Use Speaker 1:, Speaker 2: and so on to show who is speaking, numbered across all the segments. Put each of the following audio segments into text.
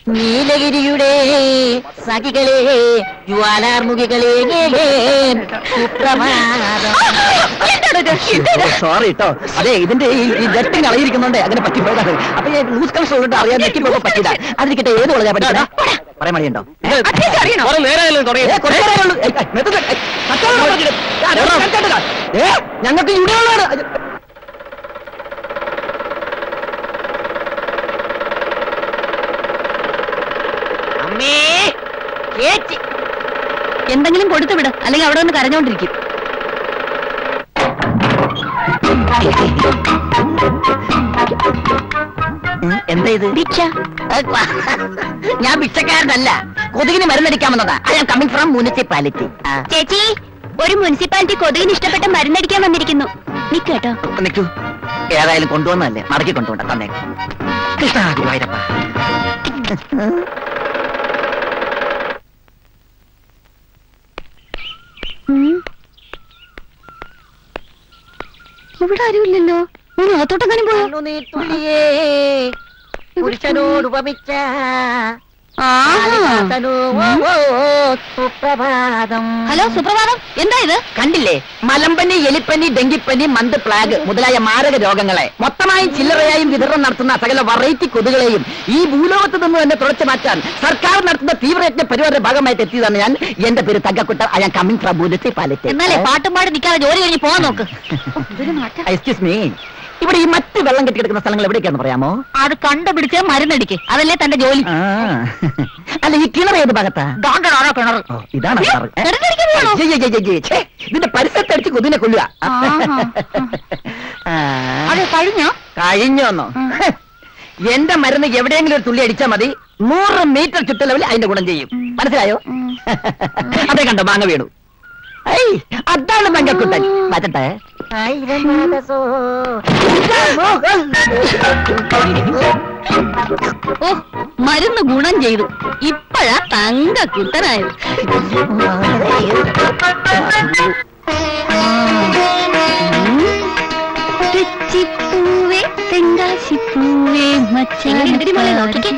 Speaker 1: നീലഗിരിയുടെ സഖികളെ ജ്വാലാർമുഖികളെ സുപ്രഭാതം
Speaker 2: സോറി കേട്ടോ അതെ ഇതിന്റെ ഈ ഈ ജെറ്റും കളയിരിക്കുന്നുണ്ട് അങ്ങനെ പറ്റിപ്പോയതാണ് അപ്പൊ ഞാൻ ലൂസ് കൺട്രോൾ കൊണ്ട് അറിയാൻ നെറ്റിപ്പോ പറ്റില്ല അതിരിക്കട്ടെ ഏത് കോളേജാ പഠിക്കണേ പറയാൻ മടിയുണ്ടോ
Speaker 3: കുറെ നേരമായാലും തുടങ്ങി
Speaker 2: ഏ, കുറച്ച് നേരമേ ഉള്ളൂ. ഏയ്, ഏയ്, നിർത്ത്. ഏയ്, കച്ചവടം നടത്തിയിട്ട്. ആ, കേട്ടോ, കേട്ടോ, കേട്ടോ. ഏ, ഞങ്ങൾക്ക് യൂണിയനുള്ളതാണ്
Speaker 1: അമ്മേ ചേച്ചി
Speaker 4: എന്തെങ്കിലും കൊടുത്തു വിട് അല്ലെങ്കിൽ അവിടെ നിന്ന് കരഞ്ഞോണ്ടിരിക്കും
Speaker 2: ഉം, എന്താ ഇത്
Speaker 1: ഭിക്ഷ ഞാൻ ഭിക്ഷക്കാരനല്ല കൊതുകിന് മരുന്നടിക്കാൻ വന്നതാ I am coming from municipality
Speaker 4: ചേച്ചി ഒരു മുനിസിപ്പാലിറ്റി കൊതുകിന് ഇഷ്ടപ്പെട്ട മരുന്നടിക്കാൻ വന്നിരിക്കുന്നു നിക്ക് കേട്ടോ
Speaker 2: നിൽക്കൂ ഏതായാലും കൊണ്ടുവന്നല്ലേ മടക്കി കൊണ്ടുപോണ്ട തന്നെ കൃഷ്ണ ഗുരുവായൂരപ്പ
Speaker 4: ഇവിടെ ആരുമില്ലല്ലോ ഞാൻ അകത്തോട്ടെങ്ങാനും പോയോ
Speaker 1: തുള്ളിയേ പുരുഷനോട് ഉപമിച്ച
Speaker 4: ആഹാ.
Speaker 1: കാളിദാസനോ, ഓ, ഓ, ഓ, സുപ്രഭാതം
Speaker 4: ഹലോ സുപ്രഭാതം എന്താ ഇത്
Speaker 2: കണ്ടില്ലേ മലമ്പനി എലിപ്പനി ഡെങ്കിപ്പനി മന്ത് പ്ലാഗ് മുതലായ മാരക രോഗങ്ങളെ മൊത്തമായും ചില്ലറയായും വിതരണം നടത്തുന്ന സകല വെറൈറ്റി കൊതുകളെയും ഈ ഭൂലോകത്ത് നിന്ന് തന്നെ തുടച്ചു മാറ്റാൻ സർക്കാർ നടത്തുന്ന തീവ്രയജ്ഞ പരിപാടിയുടെ ഭാഗമായിട്ട് എത്തിയതാണ് ഞാൻ എന്റെ പേര് തగ్గക്കുട്ട I am coming from municipality
Speaker 4: എന്നാലേ പാട്ടും പാടി നിൽക്കാതെ ജോലി കഴിഞ്ഞ് പോവാൻ നോക്ക്
Speaker 2: എക്സ്ക്യൂസ് മീ ഇവിടെ ഈ മറ്റ് വെള്ളം കെട്ടി കിടക്കുന്ന സ്ഥലങ്ങൾ എവിടേക്കാന്ന് പറയാമോ
Speaker 4: അത് കണ്ടുപിടിച്ച് മരുന്നടിക്ക് അതല്ലേ തന്റെ ജോലി
Speaker 2: ആ. അല്ല ഈ കിണർ ഏത് ഭാഗത്താ
Speaker 4: ദാണ്ടടാണോ കിണർ
Speaker 2: ഓ, ഇതാണ്
Speaker 4: ഏ,
Speaker 2: കിണറ്. ഏ?
Speaker 4: കിണറ്റടിക്കാൻ പോവാണോ?
Speaker 2: അയ്യേ, അയ്യേ, അയ്യേ, ഛേ, ഇതിന്റെ പരിസരത്ത് അടിച്ച് കൊതിനെ കൊല്ലുക
Speaker 4: ആഹാ.
Speaker 2: ആ.
Speaker 4: അത് കഴിഞ്ഞോ
Speaker 2: കഴിഞ്ഞോന്നോ ഹ്. എന്റെ മരുന്ന് എവിടെയെങ്കിലും ഒരു തുള്ളി അടിച്ചാൽ മതി നൂറ് മീറ്റർ ചുറ്റളവിൽ അതിന്റെ ഗുണം ചെയ്യും മനസ്സിലായോ അതെ കണ്ടോ മാങ്ങ വീണു ഐ അതാണ് മങ്കക്കുട്ടൻ മാറ്റട്ടെ
Speaker 1: ആയിരം നാദസോ.
Speaker 4: ഓ മരുന്ന് ഗുണം ചെയ്തു ഇപ്പഴാ തങ്ക കുട്ടനായത് തെച്ചിപ്പൂവേ തെങ്കാശിപ്പൂവേ മച്ചാൻ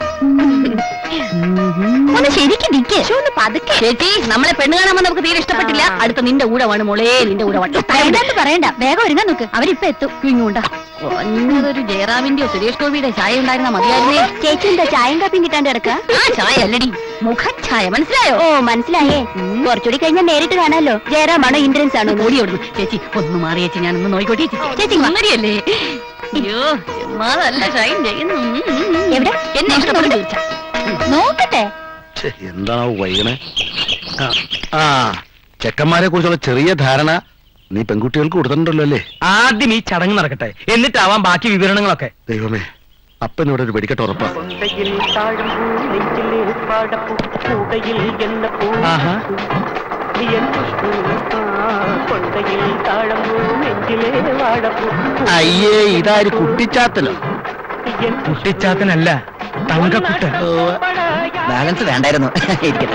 Speaker 4: ഒന്ന് ശരിക്കും നിക്ക് ഒന്ന് പതുക്കെ ചേച്ചി നമ്മളെ പെണ്ണ് കാണാൻ നമുക്ക് തീരെ ഇഷ്ടപ്പെട്ടില്ല അടുത്ത നിന്റെ ഊഴമാണ് മോളെ നിന്റെ ഊഴമാണ് പറയണ്ട പറയണ്ട വേഗം ഒരുങ്ങാൻ നോക്ക് അവരിപ്പൊ എത്തും ഇങ്ങോട്ടാ കുറഞ്ഞതൊരു ജയറാമിന്റെയോ സുരേഷ് ഗോപിയുടെ ചായ ഉണ്ടായിരുന്ന മതിയായിരുന്നേ ചേച്ചി എന്താ ചായയും കാപ്പിയും കിട്ടാണ്ട് കിടക്ക ആ ചായ അല്ലടി മുഖഛായ മനസ്സിലായോ ഓ മനസ്സിലായേ കുറച്ചുകൂടി കഴിഞ്ഞാൽ നേരിട്ട് കാണാലോ ജയറാമാണോ ഇന്ദ്രൻസ് ആണോ ഓടി ഓടുന്നു ചേച്ചി ഒന്ന് മാറി ചേച്ചി ഞാനൊന്ന് നോയിക്കോട്ടെ ചേച്ചി ചേച്ചി മങ്ങടിയല്ലേ അയ്യോ ചുമ്മാതല്ല ഷൈൻ ചെയ്യുന്നു എവിടെ എന്നെ ഇഷ്ടപ്പെടും തീർച്ച നോക്കട്ടെ
Speaker 3: ഛെ, എന്താണോ വൈകണേ ആ, ആ ചെക്കന്മാരെ കുറിച്ചുള്ള ചെറിയ ധാരണ നീ പെൺകുട്ടികൾക്ക് കൊടുത്തിട്ടുണ്ടല്ലോ അല്ലേ
Speaker 5: ആദ്യം ഈ ചടങ്ങ് നടക്കട്ടെ എന്നിട്ടാവാം ബാക്കി വിവരണങ്ങളൊക്കെ
Speaker 3: ദൈവമേ അപ്പനോട് ഒരു വെടിക്കെട്ട് ഉറപ്പാ
Speaker 6: കൊണ്ടയിൽ താഴമ്പൂ നെഞ്ചിലെ പാടപ്പൂ കൂടയിൽ എന്ന പൂ
Speaker 5: ആഹാ
Speaker 6: എൻ പുഷ്പൂ കൊണ്ടയിൽ താഴമ്പൂ നെഞ്ചിലെ വാടപ്പൂ
Speaker 3: അയ്യേ ഇതാര് കുട്ടിച്ചാത്തലോ
Speaker 6: എൻ
Speaker 5: കുട്ടിച്ചാത്തനല്ല തങ്കക്കുട്ടൻ
Speaker 2: ബാലൻസ് വേണ്ടായിരുന്നു ഇരിക്കട്ടെ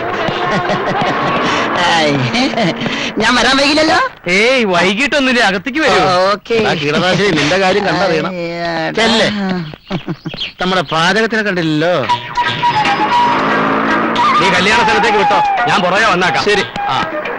Speaker 2: ഐ, ഞാൻ വരാൻ വൈകില്ലല്ലോ
Speaker 5: ഏയ് വൈകിട്ടൊന്നുമില്ല അകത്തേക്ക് വരൂ
Speaker 2: ഓക്കെ
Speaker 3: ആ കീടനാശിനി നിന്റെ കാര്യം കണ്ടറിയണം ചെല്ല്. നമ്മുടെ പാചകത്തിനെ കണ്ടില്ലല്ലോ
Speaker 5: നീ കല്യാണ സ്ഥലത്തേക്ക് വിട്ടോ ഞാൻ പുറകെ വന്നാക്കാം
Speaker 3: ശരി
Speaker 5: ആ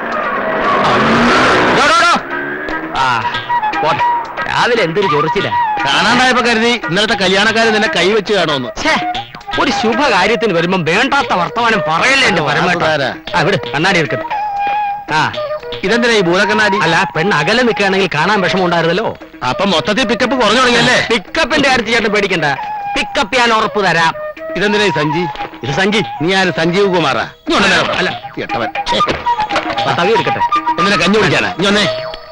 Speaker 5: ഡോ, ഡോ, ഡോ. ആ പോട്ടെ രാവിലെ എന്തൊരു ചൊറിച്ചില്ല
Speaker 3: കാണാണ്ടായപ്പോ കരുതി ഇന്നലത്തെ കല്യാണക്കാരൻ നിന്നെ കൈവച്ച് കാണുമെന്ന്
Speaker 5: ഒരു ശുഭ കാര്യത്തിന് വരുമ്പം വേണ്ടാത്ത വർത്തമാനം പറയല്ലേ എന്റെ പരമേട്ട
Speaker 3: അതാരാ?
Speaker 5: ആ വിട് കണ്ണാടി എടുക്കട്ടെ ആ
Speaker 3: ഇതെന്തിനാ ഈ ഭൂതക്കണ്ണാടി
Speaker 5: അല്ല പെണ്ണ് അകലെ നിൽക്കുകയാണെങ്കിൽ കാണാൻ വിഷമം ഉണ്ടായിരുന്നല്ലോ
Speaker 3: അപ്പൊ മൊത്തത്തിൽ പിക്കപ്പ് കുറഞ്ഞു തുടങ്ങിയല്ലേ
Speaker 5: പിക്കപ്പിന്റെ കാര്യത്തിൽ ചേട്ടൻ പേടിക്കണ്ട പിക്കപ്പ് ഞാൻ ഉറപ്പ് തരാം
Speaker 3: ഇതെന്തിനാ ഈ സഞ്ചി
Speaker 5: ഇത് സഞ്ജി
Speaker 3: നീ ആര് സഞ്ജീവ് കുമാറാ നീ ഒന്നേ
Speaker 5: അല്ല.
Speaker 3: എട്ടവൻ
Speaker 5: ആ, തവി എടുക്കട്ടെ
Speaker 3: എന്തിനാ കഞ്ഞി കുടിക്കാനാ നീ ഒന്നേ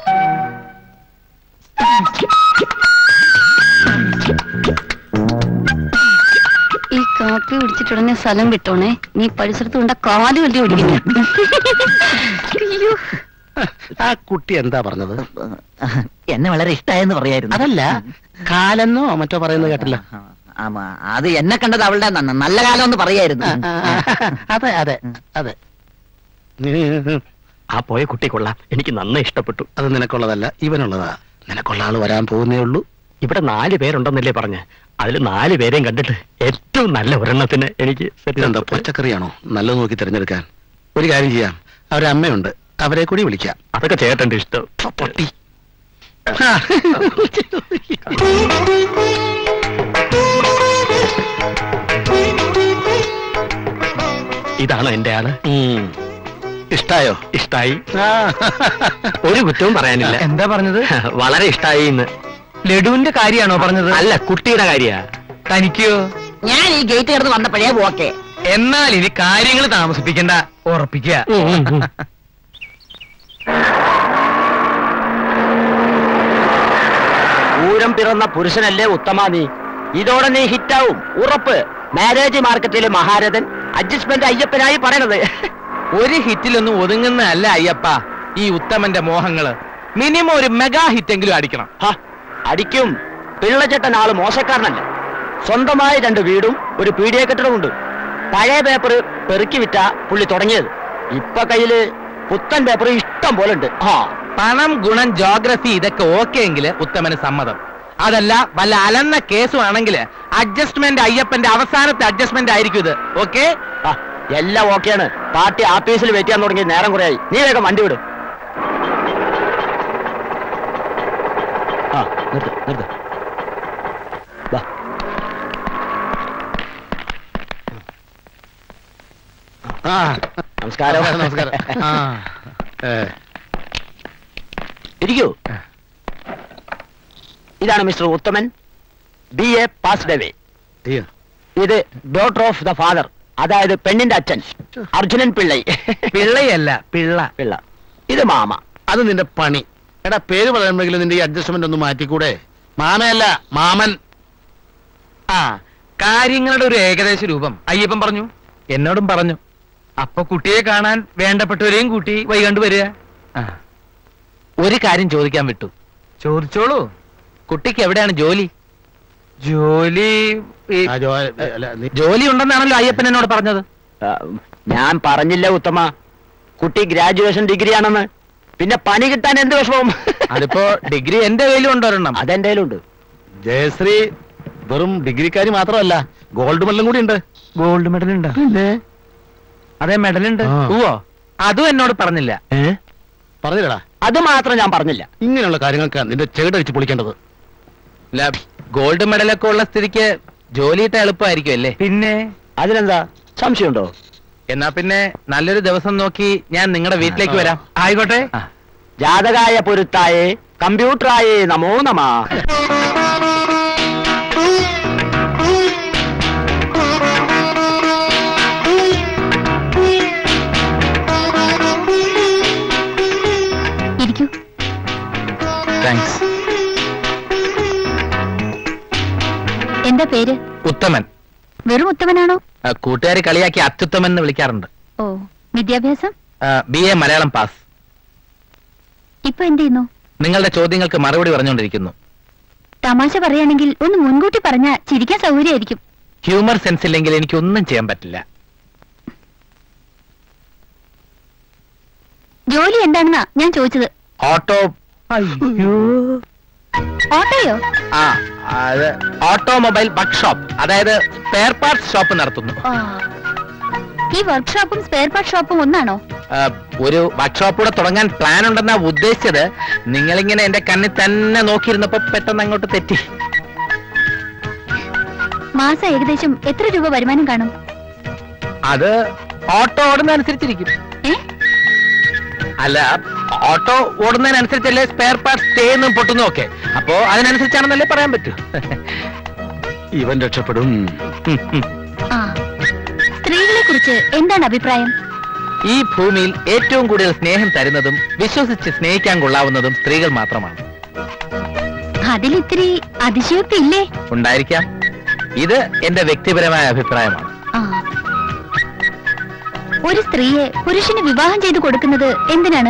Speaker 4: ഈ കാപ്പി കുടിച്ചിട്ടുടനെ സ്ഥലം വിട്ടോണേ നീ പരിസരത്ത് കൊണ്ട കാല് വലിയ ഓടിക്കുന്നു അയ്യോ
Speaker 3: ആ കുട്ടി എന്താ പറഞ്ഞത്
Speaker 2: എന്നെ വളരെ ഇഷ്ടായെന്ന് പറയായിരുന്നു
Speaker 3: അതല്ല കാലെന്നോ മറ്റോ പറയുന്നത് കേട്ടില്ല
Speaker 2: ആമാ, അത് എന്നെ കണ്ടത് അവളുടെ ന- നല്ല കാലം എന്ന് പറയായിരുന്നു
Speaker 3: ആ, ആ, ആ. അതെ അതെ അതെ
Speaker 5: ആ പോയ കുട്ടി കൊള്ളാം എനിക്ക് നന്നായി ഇഷ്ടപ്പെട്ടു
Speaker 3: അത് നിനക്കുള്ളതല്ല ഇവനുള്ളതാ നിനക്കുള്ള ആള് വരാൻ പോകുന്നേ ഉള്ളൂ
Speaker 5: ഇവിടെ നാല് പേരുണ്ടെന്നല്ലേ പറഞ്ഞ് അതിൽ നാല് പേരെയും കണ്ടിട്ട് ഏറ്റവും നല്ല ഒരെണ്ണത്തിന് എനിക്ക് set
Speaker 3: ഇതെന്താ
Speaker 5: ചെയ്തു.
Speaker 3: പച്ചക്കറിയാണോ നല്ലത് നോക്കി തിരഞ്ഞെടുക്കാൻ ഒരു കാര്യം ചെയ്യാം അവരെ അമ്മയുണ്ട് അവരെ കൂടി വിളിക്കാം
Speaker 5: അതൊക്കെ ചേട്ടന്റെ ഇഷ്ടം
Speaker 3: പൊട്ടി
Speaker 5: ഇതാണോ എന്റെ ആള്
Speaker 3: ഉം. ഇഷ്ടായോ
Speaker 5: ഇഷ്ടായി
Speaker 3: ആ.
Speaker 5: ഒരു കുറ്റവും പറയാനില്ല
Speaker 7: എന്താ പറഞ്ഞത്
Speaker 5: വളരെ ഇഷ്ടായി എന്ന്
Speaker 7: ലഡുവിന്റെ കാര്യാണോ പറഞ്ഞത്
Speaker 5: അല്ല കുട്ടിയുടെ കാര്യ
Speaker 7: തനിക്കോ
Speaker 2: ഞാൻ ഈ ഗേറ്റ് കിടന്ന് വന്നപ്പോഴേ ഓക്കെ
Speaker 7: എന്നാൽ ഇനി കാര്യങ്ങൾ താമസിപ്പിക്കണ്ട ഉറപ്പിക്കുക
Speaker 2: പൂരം പിറന്ന പുരുഷനല്ലേ ഉത്തമ നീ ഇതോടെ നീ ഹിറ്റാവും ഉറപ്പ് മാരേജ് മാർക്കറ്റിലെ മഹാരഥൻ അഡ്ജസ്റ്റ്മെന്റ് അയ്യപ്പനായി പറയണത്
Speaker 7: ഒരു ഹിറ്റിലൊന്നും ഒതുങ്ങുന്നതല്ല അയ്യപ്പ ഈ ഉത്തമന്റെ മോഹങ്ങള് മിനിമം ഒരു മെഗാ ഹിറ്റെങ്കിലും അടിക്കണം
Speaker 2: ഹ, അടിക്കും പിള്ളച്ചേട്ടൻ ആള് മോശക്കാരനല്ല സ്വന്തമായി രണ്ട് വീടും ഒരു പീഡിയ കെട്ടിടമുണ്ട് പഴയ പേപ്പർ പെറുക്കി വിറ്റ പുള്ളി തുടങ്ങിയത് ഇപ്പൊ കയ്യില് പുത്തൻ പേപ്പർ ഇഷ്ടം പോലെ ഉണ്ട് ആ
Speaker 7: പണം ഗുണം ജോഗ്രഫി ഇതൊക്കെ ഓക്കെ എങ്കിൽ ഉത്തമന് സമ്മതം അതല്ല വല്ല അലന്ന കേസും ആണെങ്കിൽ അഡ്ജസ്റ്റ്മെന്റ് അയ്യപ്പന്റെ അവസാനത്തെ അഡ്ജസ്റ്റ്മെന്റ് ആയിരിക്കും ഇത് ഓക്കെ
Speaker 2: ആ, എല്ലാം ഓക്കെയാണ് പാർട്ടി ആഫീസിൽ വെയിറ്റ് ചെയ്യാൻ തുടങ്ങി നേരം കുറയായി നീ വേഗം വണ്ടി വിട് ആ നിർത്ത് നിർത്ത് വാ.
Speaker 3: ആ
Speaker 2: നമസ്കാരം
Speaker 3: നമസ്കാരം ആ ഏ,
Speaker 2: ഇരിക്കൂ ഇതാണ് mister Uthaman B A passed away
Speaker 3: അയ്യോ.
Speaker 2: ഇത് ഡോട്ടർ ഓഫ് ദ ഫാദർ അതായത് പെണ്ണിന്റെ അച്ഛൻ അർജുനൻ പിള്ളൈ
Speaker 7: പിള്ളയല്ല പിള്ള
Speaker 2: പിള്ള ഇത് മാമ
Speaker 3: അത് നിന്റെ പണി എടാ പേര് പറയുമ്പോഴെങ്കിലും നിന്റെ ഈ അഡ്ജസ്റ്റ്മെന്റ് ഒന്ന് മാറ്റിക്കൂടെ മാമയല്ല മാമൻ
Speaker 7: ആ കാര്യങ്ങളുടെ ഒരു ഏകദേശ രൂപം അയ്യപ്പൻ പറഞ്ഞു എന്നോടും പറഞ്ഞു അപ്പൊ കുട്ടിയെ കാണാൻ വേണ്ടപ്പെട്ടവരെയും കൂട്ടി വൈകണ്ട് വരിക ആ. ഒരു കാര്യം ചോദിക്കാൻ വിട്ടു ചോദിച്ചോളൂ കുട്ടിക്ക് എവിടെയാണ് ജോലി ജോലി ഈ-
Speaker 3: ആ, ജോ- അല്ല, നീ-
Speaker 7: ജോലി ഉണ്ടെന്നാണല്ലോ അയ്യപ്പൻ എന്നോട് പറഞ്ഞത്
Speaker 2: ആ, ഞാൻ പറഞ്ഞില്ല ഉത്തമ കുട്ടി ഗ്രാജുവേഷൻ ഡിഗ്രി ആണെന്ന് പിന്നെ പണി കിട്ടാൻ എന്ത് വിഷമവും
Speaker 7: അതിപ്പോ ഡിഗ്രി എന്റെ കയ്യിലും ഉണ്ട് ഒരെണ്ണം
Speaker 2: അതെന്റെ കയ്യിലുണ്ട്
Speaker 3: ജയശ്രീ വെറും ഡിഗ്രിക്കാരി മാത്രമല്ല ഗോൾഡ് മെഡലും കൂടി ഉണ്ട്
Speaker 7: ഗോൾഡ് മെഡൽ ഉണ്ട് അതെ മെഡൽ ഉണ്ട്
Speaker 3: ആ.
Speaker 7: ഓ അതും എന്നോട് പറഞ്ഞില്ല
Speaker 3: പറഞ്ഞില്ലടാ
Speaker 2: അത് മാത്രം ഞാൻ പറഞ്ഞില്ല
Speaker 3: ഇങ്ങനെയുള്ള കാര്യങ്ങൾക്ക് നിന്റെ ചെകിടടിച്ച് പൊളിക്കേണ്ടത്
Speaker 7: അല്ല ഗോൾഡ് മെഡലൊക്കെ ഉള്ള സ്ഥിതിക്ക് ജോലിയിട്ട് എളുപ്പമായിരിക്കും അല്ലേ പിന്നെ
Speaker 2: അതിനെന്താ സംശയമുണ്ടോ
Speaker 7: എന്നാ പിന്നെ നല്ലൊരു ദിവസം നോക്കി ഞാൻ നിങ്ങളുടെ വീട്ടിലേക്ക് വരാം ആയിക്കോട്ടെ
Speaker 2: ജാതകായ പൊരുത്തായേ കമ്പ്യൂട്ടറായേ നമോ നമ
Speaker 4: ഇരിക്കൂ
Speaker 7: താങ്ക്സ്
Speaker 4: എന്താ പേര്
Speaker 7: ഉത്തമൻ
Speaker 4: വെറും ഉത്തമനാണോ
Speaker 7: ആ, കൂട്ടുകാര് കളിയാക്കി അത്യുത്തമൻ എന്ന് വിളിക്കാറുണ്ട്
Speaker 4: ഓ വിദ്യാഭ്യാസം
Speaker 7: ബി എ മലയാളം പാസ്
Speaker 4: ഇപ്പൊ എന്ത് ചെയ്യുന്നു
Speaker 7: നിങ്ങളുടെ ചോദ്യങ്ങൾക്ക് മറുപടി പറഞ്ഞുകൊണ്ടിരിക്കുന്നു
Speaker 4: തമാശ പറയുകയാണെങ്കിൽ ഒന്ന് മുൻകൂട്ടി പറഞ്ഞാ ചിരിക്കാൻ സൗകര്യമായിരിക്കും
Speaker 7: ഹ്യൂമർ സെൻസ് ഇല്ലെങ്കിൽ എനിക്കൊന്നും ചെയ്യാൻ പറ്റില്ല
Speaker 4: ജോലി എന്താണെന്നാ ഞാൻ ചോദിച്ചത്
Speaker 7: ഓട്ടോ
Speaker 4: ഓട്ടോയോ
Speaker 7: ആ അത് ഓട്ടോമൊബൈൽ വർക്ക് ഷോപ്പ് അതായത് സ്പെയർ പാർട്സ് ഷോപ്പ് നടത്തുന്നു
Speaker 4: ആ. ഈ വർക്ക്ഷോപ്പും സ്പെയർ പാർട്ട് ഷോപ്പും ഒന്നാണോ
Speaker 7: ആ, ഒരു വർക്ക്ഷോപ്പ് കൂടെ തുടങ്ങാൻ പ്ലാൻ ഉണ്ടെന്നാ ഉദ്ദേശിച്ചത് നിങ്ങളിങ്ങനെ എന്റെ കണ്ണിൽ തന്നെ നോക്കിയിരുന്നപ്പോ പെട്ടെന്ന് അങ്ങോട്ട് തെറ്റി
Speaker 4: മാസം ഏകദേശം എത്ര രൂപ വരുമാനം കാണും
Speaker 7: അത് ഓട്ടോ ഓടുന്നതനുസരിച്ചിരിക്കും
Speaker 4: ഏ
Speaker 7: അല്ല ഓട്ടോ ഓടുന്നതിനനുസരിച്ചല്ലേ സ്പെയർ പാർട്സ് ചെയ്യുന്നതും പൊട്ടുന്നതും ഒക്കെ അപ്പോ അതിനനുസരിച്ചാണെന്നല്ലേ പറയാൻ പറ്റൂ
Speaker 3: ഇവൻ രക്ഷപ്പെടും
Speaker 4: ആ സ്ത്രീകളെ കുറിച്ച് എന്താണ് അഭിപ്രായം
Speaker 7: ഈ ഭൂമിയിൽ ഏറ്റവും കൂടുതൽ സ്നേഹം തരുന്നതും വിശ്വസിച്ച് സ്നേഹിക്കാൻ കൊള്ളാവുന്നതും സ്ത്രീകൾ മാത്രമാണ്
Speaker 4: അതിലിത്തിരി അതിശയോക്തി ഇല്ലേ
Speaker 7: ഉണ്ടായിരിക്കാം ഇത് എന്റെ വ്യക്തിപരമായ അഭിപ്രായമാണ്
Speaker 4: ആ ഒരു സ്ത്രീയെ പുരുഷന് വിവാഹം ചെയ്തു കൊടുക്കുന്നത് എന്തിനാണ്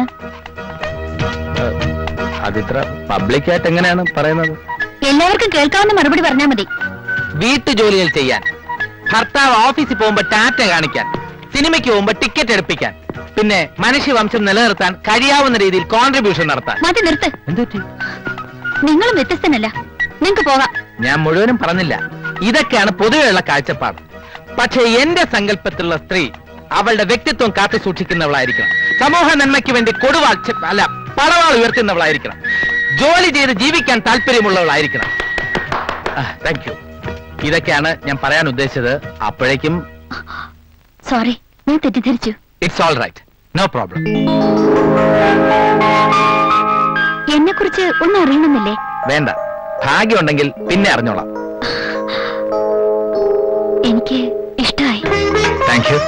Speaker 7: അതിത്ര പബ്ലിക്കായിട്ട് എങ്ങനെയാണ് പറയുന്നത്
Speaker 4: എല്ലാവർക്കും കേൾക്കാവുന്ന മറുപടി പറഞ്ഞാൽ മതി
Speaker 7: വീട്ടു ജോലികൾ ചെയ്യാൻ ഭർത്താവ് ഓഫീസിൽ പോകുമ്പോ ടാറ്റ കാണിക്കാൻ സിനിമയ്ക്ക് പോകുമ്പോ ടിക്കറ്റ് എടുപ്പിക്കാൻ പിന്നെ മനുഷ്യവംശം നിലനിർത്താൻ കഴിയാവുന്ന രീതിയിൽ കോൺട്രിബ്യൂഷൻ നടത്താൻ
Speaker 4: മതി നിർത്ത്
Speaker 7: എന്തുപറ്റി
Speaker 4: നിങ്ങളും വ്യത്യസ്തനല്ല നിങ്ങക്ക് പോകാം
Speaker 7: ഞാൻ മുഴുവനും പറഞ്ഞില്ല ഇതൊക്കെയാണ് പൊതുവെയുള്ള കാഴ്ചപ്പാട് പക്ഷേ എന്റെ സങ്കല്പത്തിലുള്ള സ്ത്രീ അവളുടെ വ്യക്തിത്വം കാത്തു സൂക്ഷിക്കുന്നവളായിരിക്കണം സമൂഹ നന്മയ്ക്ക് വേണ്ടി കൊടുവാൾ ഛെ, അല്ല പടവാൾ ഉയർത്തുന്നവളായിരിക്കണം ജോലി ചെയ്ത് ജീവിക്കാൻ താല്പര്യമുള്ളവളായിരിക്കണം താങ്ക് യു ഇതൊക്കെയാണ് ഞാൻ പറയാൻ ഉദ്ദേശിച്ചത് അപ്പോഴേക്കും
Speaker 4: സോറി ഞാൻ തെറ്റിദ്ധരിച്ചു
Speaker 7: it's all right no problem
Speaker 4: എന്നെ കുറിച്ച് ഒന്നും അറിയണമെന്നില്ലേ
Speaker 7: വേണ്ട ഭാഗ്യമുണ്ടെങ്കിൽ പിന്നെ അറിഞ്ഞോളാം
Speaker 4: എനിക്ക് ഇഷ്ടമായി
Speaker 7: താങ്ക് യു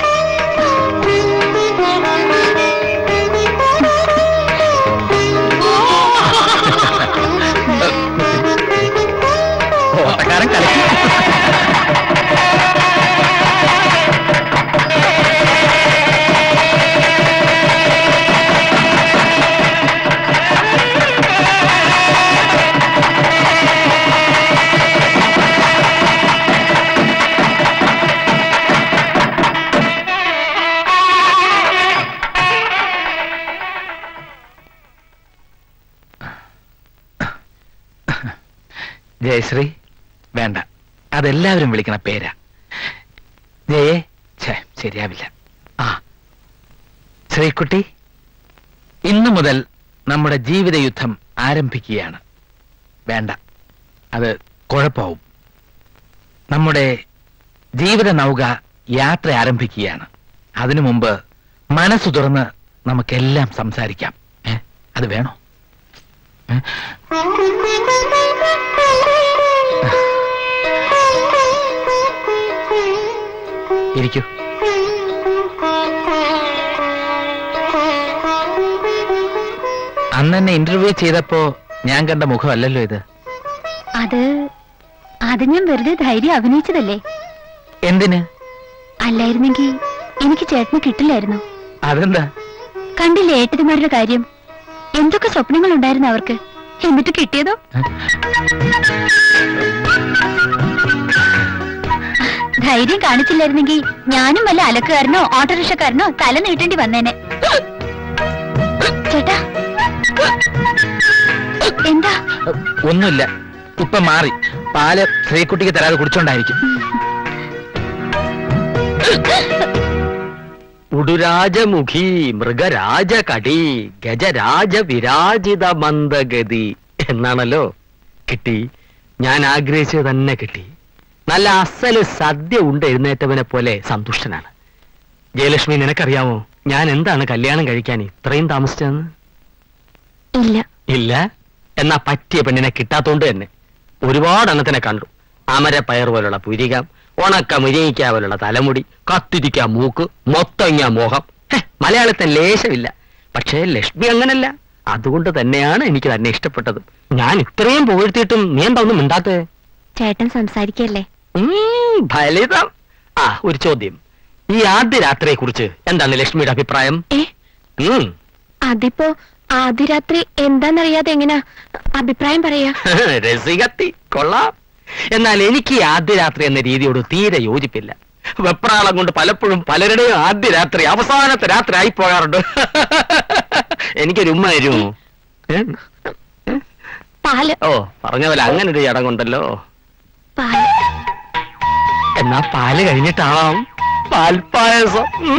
Speaker 7: ഓട്ടക്കാരൻ കളി ജയശ്രീ വേണ്ട അതെല്ലാവരും വിളിക്കണ പേരാ ജയേ ഛേ ശരിയാവില്ല ആ ശ്രീകുട്ടി ഇന്നു മുതൽ നമ്മുടെ ജീവിത യുദ്ധം ആരംഭിക്കുകയാണ് വേണ്ട അത് കുഴപ്പമാവും നമ്മുടെ ജീവിത നൗക യാത്ര ആരംഭിക്കുകയാണ് അതിനു മുമ്പ് മനസ്സു തുറന്ന് നമുക്കെല്ലാം സംസാരിക്കാം ഏ? അത് വേണോ ഏ? ഇരിക്കൂ അന്ന് എന്നെ ഇന്റർവ്യൂ ചെയ്തപ്പോ ഞാൻ കണ്ട മുഖമല്ലല്ലോ ഇത്
Speaker 4: അത് അത് ഞാൻ വെറുതെ ധൈര്യം അഭിനയിച്ചതല്ലേ
Speaker 7: എന്തിന്
Speaker 4: അല്ലായിരുന്നെങ്കിൽ എനിക്ക് ചേട്ടന് കിട്ടില്ലായിരുന്നു
Speaker 7: അതെന്താ
Speaker 4: കണ്ടില്ലേ ഏട്ടത്തിമാരുടെ കാര്യം എന്തൊക്കെ സ്വപ്നങ്ങൾ ഉണ്ടായിരുന്നു അവർക്ക് എന്നിട്ട് കിട്ടിയതോ ധൈര്യം കാണിച്ചില്ലായിരുന്നെങ്കിൽ ഞാനും വല്ല അലക്കുകാരനോ ഓട്ടോറിക്ഷക്കാരനോ തല നീട്ടേണ്ടി വന്നേനെ ചേട്ടാ എന്താ
Speaker 7: ഒന്നുമില്ല ഇപ്പൊ മാറി പാല് ശ്രീകുട്ടിക്ക് തരാതെ കുടിച്ചോണ്ടായിരിക്കും
Speaker 5: ഉടുരാജമുഖി മൃഗരാജകടി ഗജരാജ വിരാജിത മന്ദഗതി എന്നാണല്ലോ കിട്ടി ഞാൻ ആഗ്രഹിച്ചത് തന്നെ കിട്ടി നല്ല അസല് സദ്യ ഉണ്ട് എഴുന്നേറ്റവനെ പോലെ സന്തുഷ്ടനാണ് ജയലക്ഷ്മി നിനക്കറിയാമോ ഞാൻ എന്താണ് കല്യാണം കഴിക്കാൻ ഇത്രയും താമസിച്ചതെന്ന്
Speaker 4: ഇല്ല
Speaker 5: ഇല്ല എന്നാ പറ്റിയ പെണ്ണിനെ കിട്ടാത്തോണ്ട് തന്നെ ഒരുപാട് എണ്ണത്തിനെ കണ്ടു അമരപ്പയർ പോലുള്ള പുരികം ഉണക്ക മുരിങ്ങിക്ക പോലുള്ള തലമുടി കത്തിരിക്ക മൂക്ക് മൊത്തങ്ങ മോഹം ഹെ, മലയാളത്തിൽ ലേശമില്ല പക്ഷേ ലക്ഷ്മി അങ്ങനല്ല അതുകൊണ്ട് തന്നെയാണ് എനിക്ക് തന്നെ ഇഷ്ടപ്പെട്ടത് ഞാൻ ഇത്രയും പുകഴ്ത്തിയിട്ടും നീ എന്താ ഒന്നും മിണ്ടാത്തേ
Speaker 4: ചേട്ടൻ സംസാരിക്കല്ലേ
Speaker 5: ഉം, ഫലിതം ആ ഒരു ചോദ്യം ഈ ആദ്യ രാത്രിയെ കുറിച്ച് എന്താണ് ലക്ഷ്മിയുടെ അഭിപ്രായം
Speaker 4: ഏ
Speaker 5: ഉം
Speaker 4: അതിപ്പോ ആദ്യ രാത്രി എന്താന്നറിയാതെ എങ്ങനാ അഭിപ്രായം പറയാ
Speaker 5: രസികത്തി കൊള്ളാം എന്നാൽ എനിക്ക് ഈ ആദ്യ രാത്രി എന്ന രീതിയോട് തീരെ യോജിപ്പില്ല വെപ്രാളം കൊണ്ട് പലപ്പോഴും പലരുടെയും ആദ്യ രാത്രി അവസാനത്തെ രാത്രി ആയി പോകാറുണ്ട് എനിക്കൊരു ഉമ്മ തരുമോ ഏ?
Speaker 4: പാല്
Speaker 5: ഓ പറഞ്ഞ പോലെ അങ്ങനെ ഒരു ചടങ്ങുണ്ടല്ലോ
Speaker 4: പാല്
Speaker 5: എന്നാ പാല് കഴിഞ്ഞിട്ടാവാം പാൽപ്പായസം ഉം.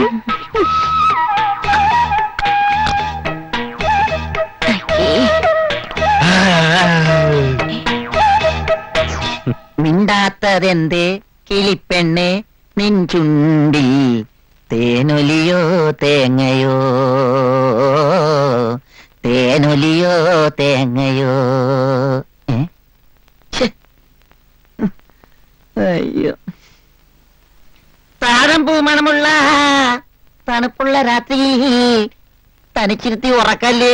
Speaker 2: മിണ്ടാത്തതെന്തേ കിളിപ്പെണ്ണെ നിൻചുണ്ടിൽ തേനൊലിയോ തേങ്ങയോ തേനൊലിയോ തേങ്ങയോ ഏ? ഛെ. അയ്യോ താഴം പൂമണമുള്ള തണുപ്പുള്ള രാത്രി തനിച്ചിരുത്തി ഉറക്കല്ലേ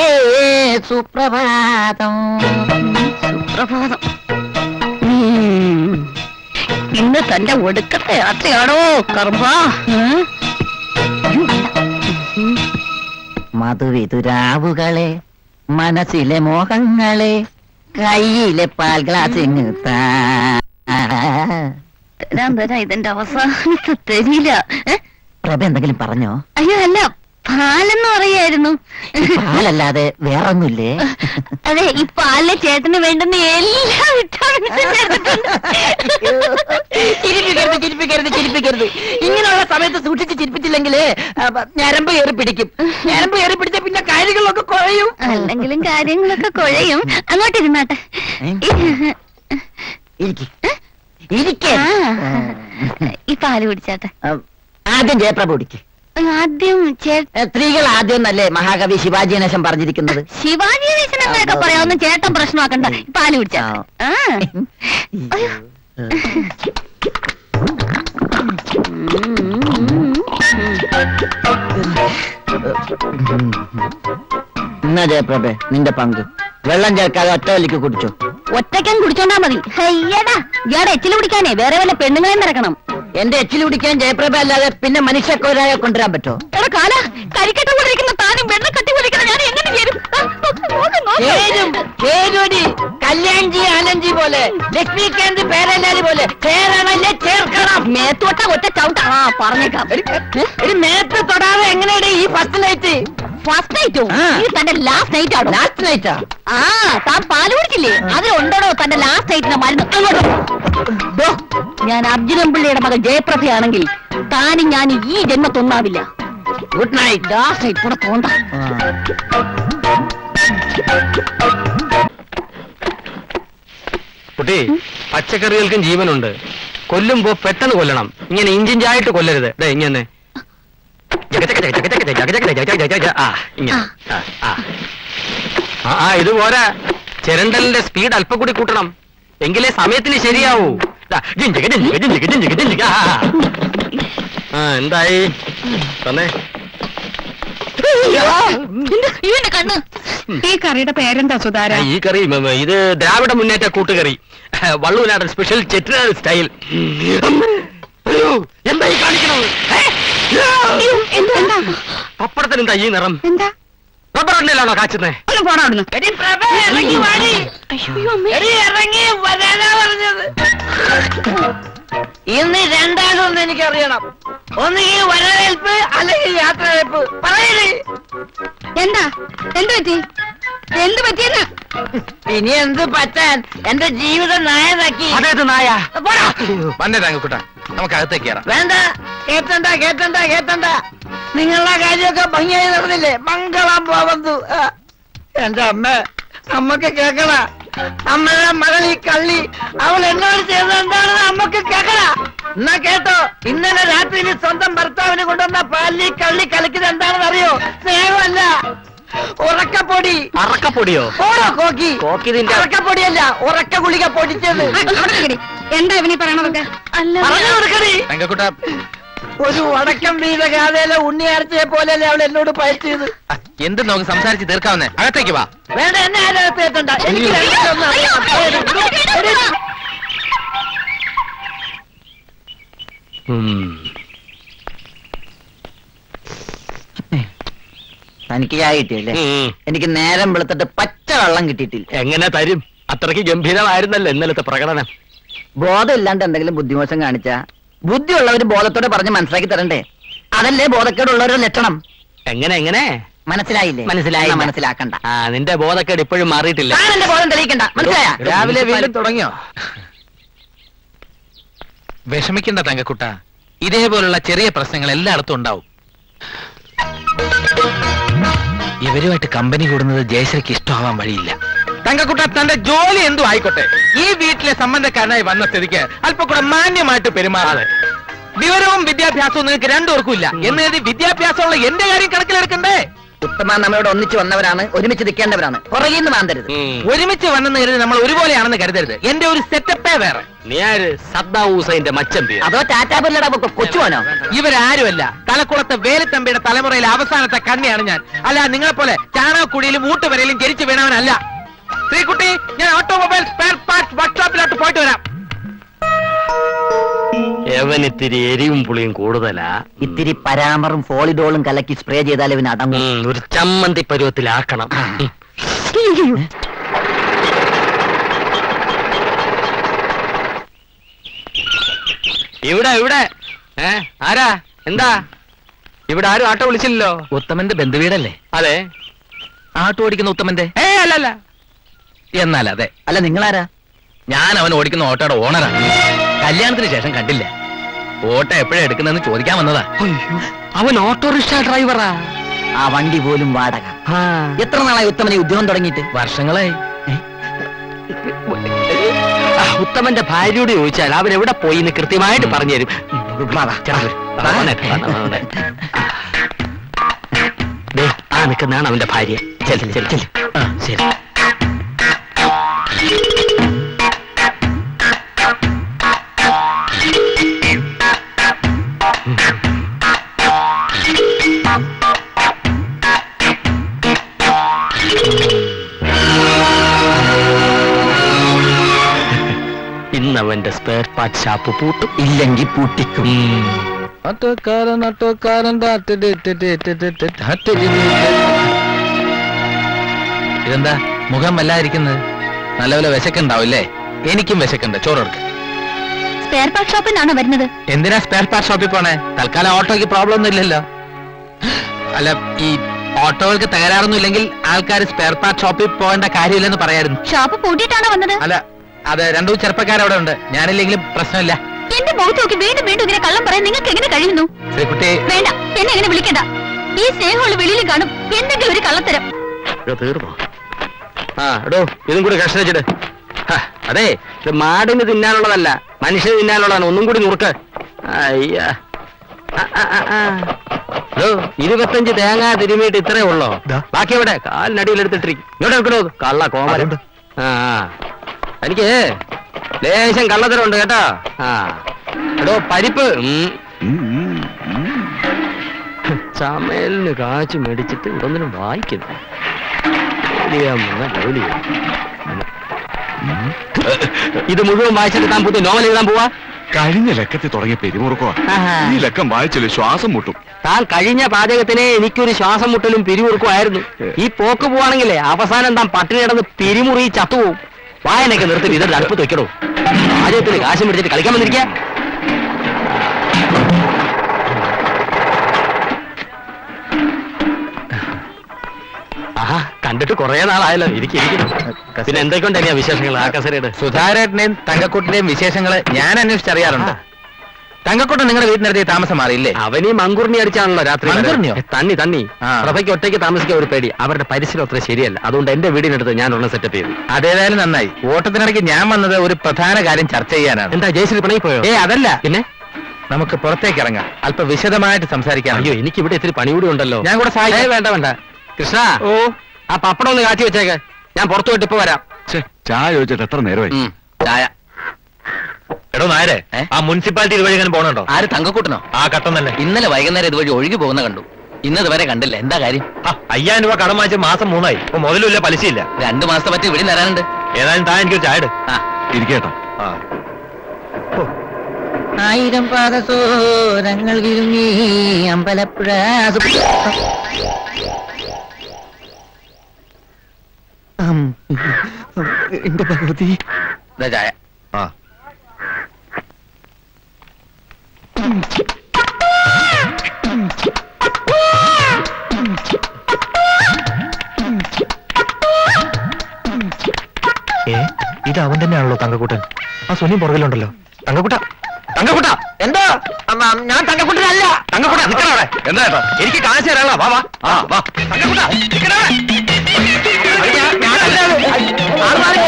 Speaker 2: സുപ്രഭാതം സുപ്രഭാതം ഉം. ഇന്ന് തന്റെ ഒടുക്കത്തെ യാത്രയാണോ കർമ്മ മധുവിതുരാവുകളെ മനസ്സിലെ മോഹങ്ങളെ കയ്യിലെ പാൽ ഗ്ലാസ്
Speaker 4: തരാൻ തരാ ഇതിന്റെ അവസാനത്തെ തരില്ല ഏ?
Speaker 2: പ്രഭ എന്തെങ്കിലും പറഞ്ഞോ
Speaker 4: അയ്യോ അല്ല പാലെന്ന് പറയായിരുന്നു
Speaker 2: പാലല്ലാതെ വേറൊന്നുമില്ലേ
Speaker 4: അതെ ഈ പാലിലെ ചേട്ടന് വേണ്ടുന്ന എല്ലാ വിറ്റാമിൻസും ചേർത്തിട്ടുണ്ട്
Speaker 2: ചിരിപ്പിക്കരുത് ചിരിപ്പിക്കരുത് ചിരിപ്പിക്കരുത് ഇങ്ങനെയുള്ള സമയത്ത് സൂക്ഷിച്ച് ചിരിപ്പിച്ചില്ലെങ്കിൽ ഞരമ്പ് കയറി പിടിക്കും ഞരമ്പ് കയറി പിടിച്ച പിന്നെ കാര്യങ്ങളൊക്കെ കുറയും
Speaker 4: അല്ലെങ്കിലും കാര്യങ്ങളൊക്കെ കുഴയും അങ്ങോട്ട് ഇരുന്നാട്ടെ
Speaker 2: ഇരിക്ക്. ഇരിക്ക്.
Speaker 4: ആ. ഈ പാല് കുടിച്ചാട്ടെ
Speaker 2: ആ, ആദ്യം ജയപ്രഭ കുടിക്ക്
Speaker 4: ആദ്യം ചേ
Speaker 2: ഏ, സ്ത്രീകൾ ആദ്യം എന്നല്ലേ മഹാകവി ശിവാജി ഗണേശൻ പറഞ്ഞിരിക്കുന്നത്
Speaker 4: ശിവാജി ഗണേശൻ എന്നൊക്കെ പറയാവുന്ന ചേട്ടൻ പ്രശ്നമാക്കണ്ട ഈ പാല് കുടിച്ചാ ആ അയ്യോ.
Speaker 2: എന്നാ ജയപ്രഭേ നിന്റെ പങ്ക് വെള്ളം ചേർക്കാതെ ഒറ്റ വലിക്ക് കുടിച്ചോ
Speaker 4: ഒറ്റയ്ക്കൻ കുടിച്ചോണ്ടാ മതി അയ്യടാ ഇയാടെ എച്ചില് കുടിക്കാനേ വേറെ വല്ല പെണ്ണുങ്ങളെയും നിറക്കണം
Speaker 2: എന്റെ എച്ചിൽ കുടിക്കാൻ ജയപ്രഭ അല്ലാതെ പിന്നെ മനുഷ്യക്കൊരായ കൊണ്ടുവരാൻ പറ്റോ
Speaker 4: എടാ കാല കരിക്കട്ട കൊണ്ടിരിക്കുന്ന താനും വെണ്ണ കട്ടി കൊണ്ടിരിക്കുന്ന ഞാൻ എങ്ങനെ ചേരും ആ, നോക്ക്, നോക്ക്, നോക്ക്.
Speaker 2: ചേരും ചേരൂടി കല്യാൺജി ആനന്ദ്ജി പോലെ ലക്ഷ്മികാന്ത് പേരല്ലാരി പോലെ ചേരണല്ലേ ചേർക്കണം
Speaker 4: മേത്തോട്ട ഒറ്റ ചവിട്ട ആ പറഞ്ഞേക്കാം
Speaker 2: ഒരു മേത്ത് തൊടാതെ എങ്ങനെയാണ് ഈ ഫസ്റ്റ് നൈറ്റ്
Speaker 4: ഫസ്റ്റ് നൈറ്റോ
Speaker 2: ആ.
Speaker 4: ഇത് തന്റെ ലാസ്റ്റ് നൈറ്റ് ആണോ
Speaker 2: ലാസ്റ്റ് നൈറ്റാ
Speaker 4: ആ താൻ പാല് കുടിച്ചില്ലേ അതിലുണ്ടോ തന്റെ ലാസ്റ്റ് നൈറ്റിന്റെ മരുന്ന് അങ്ങോട്ട് ദോ, ഞാൻ അർജുനൻ പിള്ളയുടെ മകൾ ജയപ്രഭയാണെങ്കിൽ താനും ഞാൻ ഈ ജന്മത്തൊന്നാവില്ല
Speaker 2: ഗുഡ് നൈറ്റ്
Speaker 4: ലാസ്റ്റ് നൈറ്റ് കൂടെ തോണ്ട
Speaker 5: കുട്ടി പച്ചക്കറികൾക്കും ജീവനുണ്ട് കൊല്ലുമ്പോ പെട്ടെന്ന് കൊല്ലണം ഇങ്ങനെ ഇഞ്ചിഞ്ചായിട്ട് കൊല്ലരുത് ദേ ഇങ്ങനെ ജഗജഗ ജഗജഗ ജഗജഗ ജഗജഗ ജഗജഗ ജഗജഗ. ആ ഇങ്ങനെ ആ, ആ. ആ ആ ഇത് പോരാ ചിരണ്ടലിന്റെ സ്പീഡ് അല്പം കൂടി കൂട്ടണം എങ്കിലേ സമയത്തിന് ശരിയാവൂ ദാ, ജിഞ്ചിക, ജിഞ്ചിക, ജിഞ്ചിക, ജിഞ്ചിക, ജിഞ്ചിക. ആ, ആ. ആ എന്തായി തന്നെ
Speaker 4: ഇവന്റെ കണ്ണ്
Speaker 8: ഈ കറിയുടെ പേരെന്താ സുധാര
Speaker 5: ഈ കറി ഉം, ഇത് ദ്രാവിഡ മുന്നേറ്റ കൂട്ടുകറി വള്ളൂനാടൻ സ്പെഷ്യൽ ചെറ്റിനാട് സ്റ്റൈൽ അയ്യോ എന്താ ഈ കാണിക്കണത് ഏ?
Speaker 8: എന്താ
Speaker 5: പപ്പടത്തിന് എന്താ ഈ നിറം
Speaker 8: എന്താ
Speaker 5: റബ്ബർ എണ്ണയിലാണോ കാച്ചുന്നേ
Speaker 8: ഒന്ന് പോടാ അവിടുന്ന്
Speaker 2: എടി പ്രഭ ഇറങ്ങി വാടി എടി ഇറങ്ങി വരാനാ പറഞ്ഞത് ഇന്ന് രണ്ടാമതൊന്ന് എനിക്കറിയണം ഒന്നുകിൽ വരവേൽപ്പ് അല്ലെങ്കിൽ യാത്രവേൽപ്പ് പറയണേ
Speaker 8: എന്താ എന്ത് പറ്റി എന്ത് പറ്റിയെന്ന്
Speaker 2: ഇനി എന്ത് പറ്റാൻ എന്റെ ജീവിതം നായനാക്കി
Speaker 5: അതേത് നായ
Speaker 2: പോടാ.
Speaker 7: വന്നേ തങ്കക്കുട്ട നമുക്ക് അകത്തേക്ക് കയറാം
Speaker 2: വേണ്ട കേട്ടണ്ട കേട്ടണ്ട കേട്ടണ്ട നിങ്ങളുടെ കാര്യമൊക്കെ ഭംഗിയായി നടന്നില്ലേ മംഗളം പോവന്തു ആ. എന്റെ അമ്മ അമ്മക്ക് കേക്കണ അമ്മയുടെ മകൾ ഈ കള്ളി അവൾ എന്നോട് ചെയ്തത് എന്താണെന്ന് അമ്മക്ക് കേക്കണ എന്നാ കേട്ടോ ഇന്നലെ രാത്രിയിൽ സ്വന്തം ഭർത്താവിന് കൊണ്ടുവന്ന പാലി കള്ളി കളിക്കുന്നത് എന്താണെന്ന് അറിയോ സ്നേഹമല്ല ഉറക്കപ്പൊടി
Speaker 5: അറക്കപ്പൊടിയോ
Speaker 2: ഓടോ കോക്കി
Speaker 5: കോക്കി നിന്റെ-
Speaker 2: ഉറക്കപ്പൊടിയല്ല ഉറക്ക ഗുളിക പൊടിച്ചത്
Speaker 8: ആ, അവിടെ നിൽക്കടി. എന്താ ഇവനീ പറയണതൊക്കെ
Speaker 2: പറഞ്ഞു കൊടുക്കണേ
Speaker 7: തങ്കക്കുട്ട
Speaker 2: ഒരു വടക്കം വീത ഗാഥയിലെ ഉണ്ണിയാർച്ചയെ പോലെയല്ലേ അവൾ എന്നോട് പയറ്റിയത്
Speaker 7: എന്ത് നമുക്ക് സംസാരിച്ച് തീർക്കാവുന്നേ അകത്തേക്ക് വാ
Speaker 2: വേണ്ട എന്നെ ആരും എത്തണ്ട എനിക്ക് രണ്ടിലൊന്നും അറിയാം. എടി, തനിക്ക് ചായ കിട്ടിയല്ലേ
Speaker 5: ഉം.
Speaker 2: എനിക്ക് നേരം വെളുത്തിട്ട് പച്ച വെള്ളം കിട്ടിയിട്ടില്ല
Speaker 5: എങ്ങനെ തരും അത്രയ്ക്ക് ഗംഭീരമായിരുന്നല്ലോ ഇന്നലത്തെ പ്രകടനം
Speaker 2: ബോധം ഇല്ലാണ്ട് എന്തെങ്കിലും ബുദ്ധിമോശം കാണിച്ച ബുദ്ധിയുള്ളവര് ബോധത്തോടെ പറഞ്ഞ് മനസ്സിലാക്കി തരണ്ടേ അതല്ലേ ബോധക്കേടുള്ളവരുടെ ലക്ഷണം
Speaker 5: എങ്ങനെ എങ്ങനെ
Speaker 2: മനസ്സിലായില്ലേ
Speaker 5: മനസ്സിലായില്ല.
Speaker 2: എന്നാ മനസ്സിലാക്കണ്ട
Speaker 5: ആ നിന്റെ ബോധക്കേട് ഇപ്പോഴും മാറിയിട്ടില്ല
Speaker 2: താൻ എന്റെ ബോധം തെളിയിക്കണ്ട മനസ്സിലായ
Speaker 7: രാവിലെ വീണ്ടും തുടങ്ങിയോ വിഷമിക്കണ്ട തങ്കക്കുട്ട ഇതേപോലുള്ള ചെറിയ പ്രശ്നങ്ങൾ എല്ലായിടത്തും ഉണ്ടാവും ഇവരുമായിട്ട് കമ്പനി കൂടുന്നത് ജയശ്രീക്ക് ഇഷ്ടമാവാൻ വഴിയില്ല തങ്കക്കുട്ട തന്റെ ജോലി എന്തും ആയിക്കോട്ടെ ഈ വീട്ടിലെ സംബന്ധക്കാരനായി വന്ന സ്ഥിതിക്ക് അല്പം കൂടെ മാന്യമായിട്ട് പെരുമാറാതെ വിവരവും വിദ്യാഭ്യാസവും നിങ്ങൾക്ക് രണ്ടുപേർക്കും ഇല്ല എന്ന് കരുതി വിദ്യാഭ്യാസമുള്ള എന്റെ കാര്യം കണക്കിലെടുക്കണ്ടേ
Speaker 2: ഉത്തമ നമ്മളോട് ഒന്നിച്ചു വന്നവരാണ് ഒരുമിച്ച് നിൽക്കേണ്ടവരാണ് പുറകിൽ നിന്ന് മാന്തരുത്
Speaker 5: ഉം.
Speaker 7: ഒരുമിച്ച് വന്നെന്ന് കരുതി നമ്മൾ ഒരുപോലെയാണെന്ന് കരുതരുത് എന്റെ ഒരു സെറ്റപ്പേ വേറെ
Speaker 5: നീ ആര് സദ്ദാം ഹുസൈന്റെ മച്ചൻ പേര്
Speaker 2: അതോ ടാറ്റാബില്ലട കൊച്ചുവാനോ
Speaker 7: ഇവരാരുമല്ല തലക്കുളത്തെ വേലിത്തമ്പിയുടെ തലമുറയിലെ അവസാനത്തെ കണ്ണിയാണ് ഞാൻ അല്ല നിങ്ങളെ പോലെ ചാണകക്കുടിയിലും ഊട്ടുവരയിലും ജനിച്ചു വീണവനല്ല ശ്രീകുട്ടി ഞാൻ ഓട്ടോമൊബൈൽ സ്പെയർ പാർട്സ് വർക്ക്ഷോപ്പിലോട്ട് പോയിട്ട് വരാം
Speaker 5: എവൻ ഇത്തിരി എരിവും പുളിയും കൂടുതലാ
Speaker 2: ഇത്തിരി പരാമറും ഫോളിഡോളും കലക്കി സ്പ്രേ ചെയ്താൽ ഇവന് അടങ്ങും
Speaker 5: ഉം, ഒരു ചമ്മന്തി പരുവത്തിലാക്കണം ഉം. ഇവിടെ ഇവിടെ ഏ ആരാ എന്താ ഇവിടെ ആരും ആട്ടോ വിളിച്ചില്ലല്ലോ
Speaker 7: ഉത്തമന്റെ ബന്ധുവീടല്ലേ
Speaker 5: അതെ
Speaker 7: ആട്ടോ ഓടിക്കുന്ന ഉത്തമന്റെ
Speaker 5: ഏ അല്ലല്ല
Speaker 7: എന്നാൽ അതെ
Speaker 2: അല്ല നിങ്ങളാരാ
Speaker 7: ഞാൻ അവൻ ഓടിക്കുന്ന ഓട്ടോയുടെ ഓണറാ കല്യാണത്തിന് ശേഷം കണ്ടില്ല ഓട്ടോ എപ്പോഴാ എടുക്കുന്നതെന്ന് ചോദിക്കാൻ വന്നതാ
Speaker 5: അവൻ ഓട്ടോറിക്ഷ ഡ്രൈവറാ
Speaker 2: ആ വണ്ടി പോലും വാടക
Speaker 5: ആ.
Speaker 2: എത്ര നാളായി ഉത്തമനെ ഉദ്യോഗം തുടങ്ങിയിട്ട്
Speaker 7: വർഷങ്ങളായി
Speaker 5: ആ, ഉത്തമന്റെ ഭാര്യയോട് ചോദിച്ചാൽ അവൻ എവിടെ പോയി എന്ന് കൃത്യമായിട്ട് പറഞ്ഞു തരും ആ നിൽക്കുന്നതാണ് അവന്റെ ഭാര്യ ചെല്ല് ചെല്ല് ചെല്ല് ആ ശരി ഇന്ന് അവന്റെ സ്പെയർ പാർട്ട് ഷാപ്പ് പൂട്ടും
Speaker 2: ഇല്ലെങ്കിൽ പൂട്ടിക്കും
Speaker 7: ഓട്ടോക്കാരൻ ഓട്ടോക്കാരൻ ഇതെന്താ മുഖം വല്ലാതിരിക്കുന്നത് നല്ലപോലെ വിശക്കുണ്ടാവില്ലേ എനിക്കും വിശക്കുണ്ട് ചോറെടുക്ക
Speaker 4: സ്പെയർ പാർട്ട് ഷോപ്പിൽ നിന്നാണോ വരുന്നത്
Speaker 7: എന്തിനാ സ്പെയർ പാർട്ട് ഷോപ്പിൽ പോണേ തൽക്കാലം ഓട്ടോയ്ക്ക് പ്രോബ്ലം ഒന്നും ഇല്ലല്ലോ അല്ല ഈ ഓട്ടോകൾക്ക് തകരാറൊന്നും ഇല്ലെങ്കിൽ ആൾക്കാർ സ്പെയർ പാർട്ട് ഷോപ്പിൽ പോകേണ്ട കാര്യമില്ലെന്ന് പറയായിരുന്നു
Speaker 4: ഷോപ്പ് പൂട്ടിയിട്ടാണോ വന്നത്
Speaker 7: അല്ല അത് രണ്ടു ചെറുപ്പക്കാരവിടെ ഉണ്ട് ഞാനില്ലെങ്കിലും പ്രശ്നമില്ല
Speaker 4: എന്റെ മുഖത്ത് നോക്കി വീണ്ടും വീണ്ടും ഇങ്ങനെ കള്ളം പറയാൻ നിങ്ങൾക്ക് എങ്ങനെ കഴിയുന്നു
Speaker 7: ശ്രീകുട്ടി
Speaker 4: വേണ്ട എന്നെ എങ്ങനെ വിളിക്കണ്ട ഈ സ്നേഹമുള്ള വെളിയിൽ കാണും എന്തെങ്കിലും ഒരു കള്ളത്തരം
Speaker 5: ഇത് തീർന്നോ ആ എടോ ഇതും കൂടി കഷ്ണിച്ചിട്ട് അതെ ഇത് മാടിന് തിന്നാനുള്ളതല്ല മനുഷ്യന് തിന്നാനുള്ളതാണ് ഒന്നും കൂടി നുറുക്ക് അയ്യ ആ, ആ, ആ, ആ. എടോ, ഇരുപത്തഞ്ച് തേങ്ങ തിരുമിയിട്ട് ഇത്രേ ഉള്ളോ ബാക്കി എവിടെ കാലിനടിയിലെടുത്തിട്ടിരിക്കും ഇങ്ങോട്ട് നിൽക്കണോ കള്ള കോമരം ആ ആ. എനിക്ക് ലേശം കള്ളത്തരമുണ്ട് കേട്ടോ ആ എടോ പരിപ്പ് ഉം. ചമയലിന് കാച്ചു മേടിച്ചിട്ട് ഇതൊന്നിനും വായിക്കുന്നു ജോലിയാൻ വന്ന ജോലി ഇത് മുഴുവൻ വായിച്ചിട്ട് താൻ പുതിയ നോവൽ എഴുതാൻ പോവാ
Speaker 3: കഴിഞ്ഞ ലക്കത്തിൽ തുടങ്ങിയ പെരുമുറുക്കോ
Speaker 5: ആഹാ.
Speaker 3: ഈ ലക്കം വായിച്ചില്ല ശ്വാസം മുട്ടും
Speaker 5: താൻ കഴിഞ്ഞ പാചകത്തിനെ എനിക്കൊരു ശ്വാസം മുട്ടലും പിരിമുറുക്കുമായിരുന്നു ഈ പോക്ക് പോവാണെങ്കിലേ അവസാനം താൻ പട്ടിണി കിടന്ന് പിരിമുറി ചത്തുപോകും വായനൊക്കെ നിർത്തി ഇതൊരു അടുപ്പത്ത് വെക്കണോ പാചകത്തിന് കാശം പിടിച്ചിട്ട് കളിക്കാൻ വന്നിരിക്കുക ആഹാ കണ്ടിട്ട് കുറെ നാളായല്ലോ ഇരിക്കും പിന്നെ എന്തൊക്കെയുണ്ട് തന്നെയാ വിശേഷങ്ങൾ ആ കസരയുടെ
Speaker 7: സുധാരേട്ടനെയും തങ്കക്കുട്ടിന്റെയും വിശേഷങ്ങള് ഞാൻ അന്വേഷിച്ചറിയാറുണ്ട് തങ്കക്കുട്ടൻ നിങ്ങളുടെ വീട്ടിനടുത്ത് താമസം മാറിയില്ലേ
Speaker 5: അവനീ മങ്കുറിനി അടിച്ചാണല്ലോ രാത്രി വരെ.
Speaker 7: മങ്കുറിനിയോ?
Speaker 5: ഏ, തണ്ണി തണ്ണി
Speaker 7: ആ.
Speaker 5: പ്രഭയ്ക്ക് ഒറ്റയ്ക്ക് താമസിക്കാൻ ഒരു പേടി അവരുടെ പരിസരം അത്ര ശരിയല്ല അതുകൊണ്ട് എന്റെ വീടിനടുത്ത് ഞാൻ ഒരെണ്ണം സെറ്റപ്പ് ചെയ്തു
Speaker 7: അതേതായാലും നന്നായി ഓട്ടത്തിനിടയ്ക്ക് ഞാൻ വന്നത് ഒരു പ്രധാന കാര്യം ചർച്ച ചെയ്യാനാണ്
Speaker 5: എന്താ ജയശ്രീ പിണങ്ങി പോയോ
Speaker 7: ഏ അതല്ല
Speaker 5: പിന്നെ
Speaker 7: നമുക്ക് പുറത്തേക്ക് ഇറങ്ങാം അല്പം വിശദമായിട്ട് സംസാരിക്കാം
Speaker 5: അയ്യോ എനിക്ക് ഇവിടെ ഇത്തിരി പണി കൂടി ഉണ്ടല്ലോ
Speaker 7: ഞാൻ കൂടെ
Speaker 5: ഏ,
Speaker 7: സഹായിക്കാം
Speaker 5: വേണ്ട വേണ്ട കൃഷ്ണ
Speaker 7: ഓ
Speaker 5: ആ പപ്പടം ഒന്ന് കാച്ചി വെച്ചേക്ക് ഞാൻ പുറത്തു പോയിട്ട് ഇപ്പൊ വരാം
Speaker 3: ഛെ, ചായ ചോദിച്ചിട്ട് എത്ര നേരമായി
Speaker 5: ഉം, ചായ
Speaker 7: എടോ നായരെ
Speaker 2: ഏ?
Speaker 7: ആ മുനിസിപ്പാലിറ്റി ഇതുവഴി ഇങ്ങനെ പോകണുണ്ടോ
Speaker 2: ആര് തങ്കക്കൂട്ടനോ
Speaker 7: ആ കട്ടം തന്നെ
Speaker 2: ഇന്നലെ വൈകുന്നേരം ഇതുവഴി ഒഴുകി പോകുന്ന കണ്ടു ഇന്നത് വരെ കണ്ടില്ല എന്താ കാര്യം
Speaker 7: ആ, അയ്യായിരം രൂപ കടം വാങ്ങിച്ച മാസം മൂന്നായി ഇപ്പൊ മുതലുമില്ല പലിശയില്ല
Speaker 2: രണ്ടു മാസത്തെ പറ്റി ഇവിടെ തരാനുണ്ട്
Speaker 7: ഏതായാലും താൻ എനിക്കൊരു ചായ ഇട്.
Speaker 2: ആ
Speaker 3: ഇരിക്കേട്ടാ
Speaker 2: ആയിരം പാദസോരങ്ങൾ വിരുങ്ങി അമ്പലപ്പുഴ എന്റെ ഭഗവതി
Speaker 7: ഇതാ ചായ
Speaker 3: ആ
Speaker 7: ഏ ഇത് അവൻ തന്നെയാണല്ലോ തങ്കക്കുട്ടൻ ആ സുനി പുറകിലുണ്ടല്ലോ തങ്കക്കുട്ട തങ്കക്കുട്ട എന്താ ഞാൻ തങ്കക്കുട്ടനല്ല തങ്കക്കുട്ട നിൽക്കണ അവിടെ
Speaker 3: എന്താ ഏട്ടാ
Speaker 7: എനിക്ക് കാശ് തരാനുള്ള വാ വാ
Speaker 3: ആ വാ
Speaker 7: തങ്കക്കുട്ട നിൽക്കണ അവിടെ ഞാൻ- ഞാനല്ല അത്. ആള് മാറി.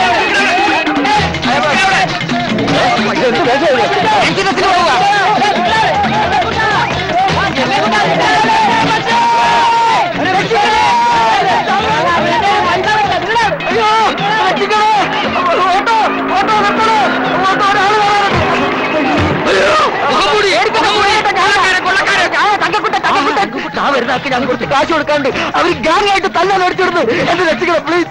Speaker 7: എനിക്ക് ബസ്സിന് പോവാ.
Speaker 2: ഞാൻ കുറച്ച് കാശ് കൊടുക്കാണ്ട് അവർ ഗാങ് ആയിട്ട് തല്ലാൻ ഓടിച്ചിടുന്നു എന്നെ രക്ഷിക്കണം പ്ലീസ്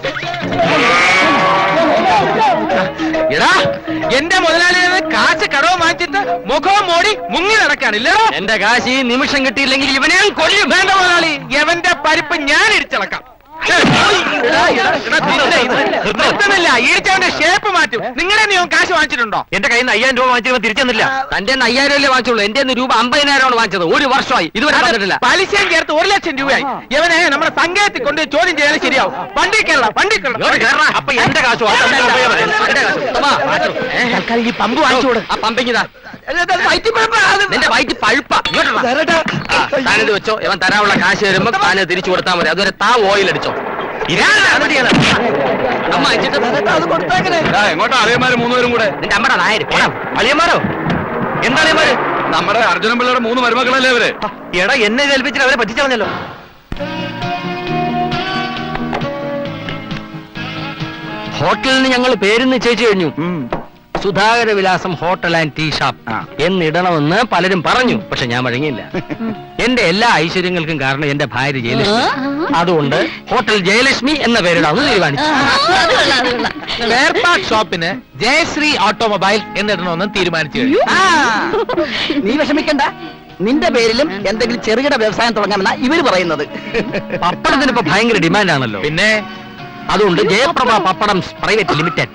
Speaker 7: എടാ എന്റെ മുതലാളിയെ കാശ് കടവ് വാങ്ങിച്ചിട്ട് മുഖവും മോടി മുങ്ങി നടക്കാണില്ല
Speaker 5: എന്റെ കാശ് ഈ നിമിഷം കിട്ടിയില്ലെങ്കിൽ ഇവനെ ഞാൻ കൊല്ലും
Speaker 7: വേണ്ട മുതലാളി എവന്റെ പരിപ്പ് ഞാൻ ഇടിച്ചിളക്കാം നിർത്തുന്നില്ല ഈച്ചവന്റെ ഷേപ്പ് മാറ്റും നിങ്ങളെ നീ കാശ് വാങ്ങിച്ചിട്ടുണ്ടോ
Speaker 5: എന്റെ കയ്യിൽ നിന്ന് അയ്യായിരം രൂപ വാങ്ങിച്ചത് തിരിച്ചെന്നില്ല തന്റെ അയ്യായിരം അല്ലേ വാങ്ങിച്ചുള്ളൂ എന്റെ രൂപ അമ്പതിനായിരമാണ് വാങ്ങിച്ചത് ഒരു വർഷമായി ഇതുവരെ തന്നിട്ടില്ല
Speaker 7: പലിശയും ചേർത്ത് ഒരു ലക്ഷം രൂപയായി ഇവനെ നമ്മുടെ സംഘത്തിൽ കൊണ്ട് ചോദ്യം ചെയ്യാൻ ശരിയാവും വണ്ടി കയറണം വണ്ടി
Speaker 5: ഇങ്ങോട്ട് കേറടാ. അപ്പൊ എന്റെ കാശ് വാങ്ങാം. എന്റെ കാശ്. വാ, വാങ്ങിച്ചോ. ഏ?
Speaker 7: ഈ പമ്പ് വാങ്ങിച്ചു കൊടു
Speaker 5: ആ പമ്പിങ്ങിതാ നിന്റെ വയറ്റ് പഴുപ്പ താനിത് വെച്ചോ ഇവൻ തരാനുള്ള കാശ് വരുമ്പോ താന് തിരിച്ചു കൊടുത്താൽ മതി അതുവരെ താ ഓയിൽ അടിച്ചോ ഇതാണ് അനുമതിയാണ്. അമ്മ അയച്ചിട്ട്
Speaker 3: എങ്ങോട്ടാ അളിയന്മാര് മൂന്നുപേരും കൂടെ
Speaker 5: നിന്റെ അമ്മയുടെ നായര് പോടാ. അളിയന്മാരോ എന്താ അളിയന്മാര്
Speaker 3: നമ്മുടെ അർജുനൻ പിള്ളയുടെ മൂന്ന് മരുമക്കളല്ലേ ഇവര്
Speaker 5: എടാ എന്നെ കേൾപ്പിച്ചിട്ട് അവരെ പറ്റിച്ചളഞ്ഞല്ലോ ഹോട്ടലിൽ നിന്ന് ഞങ്ങൾ പേര് നിശ്ചയിച്ചു കഴിഞ്ഞു Sudhakara Vilasam hotel and tea shop എന്നിടണമെന്ന് പലരും പറഞ്ഞു പക്ഷെ ഞാൻ വഴങ്ങിയില്ല എന്റെ എല്ലാ ഐശ്വര്യങ്ങൾക്കും കാരണം എന്റെ ഭാര്യ ജയലക്ഷ്മി അതുകൊണ്ട് ഹോട്ടൽ ജയലക്ഷ്മി എന്ന പേരിടാന്ന് തീരുമാനിച്ചു
Speaker 7: സ്പെയർ പാർട്ട് ഷോപ്പിന് ജയശ്രീ ഓട്ടോമൊബൈൽ എന്നിടണമെന്ന് തീരുമാനിച്ചു കഴിഞ്ഞു
Speaker 2: ആ, നീ വിഷമിക്കണ്ട നിന്റെ പേരിലും എന്തെങ്കിലും ചെറുകിട വ്യവസായം തുടങ്ങാമെന്നാ ഇവര് പറയുന്നത്
Speaker 5: പപ്പടത്തിന് ഇപ്പൊ ഭയങ്കര ഡിമാൻഡ് ആണല്ലോ
Speaker 7: പിന്നെ
Speaker 5: അതുകൊണ്ട് ജയപ്രഭ പപ്പടം പ്രൈവറ്റ് ലിമിറ്റഡ്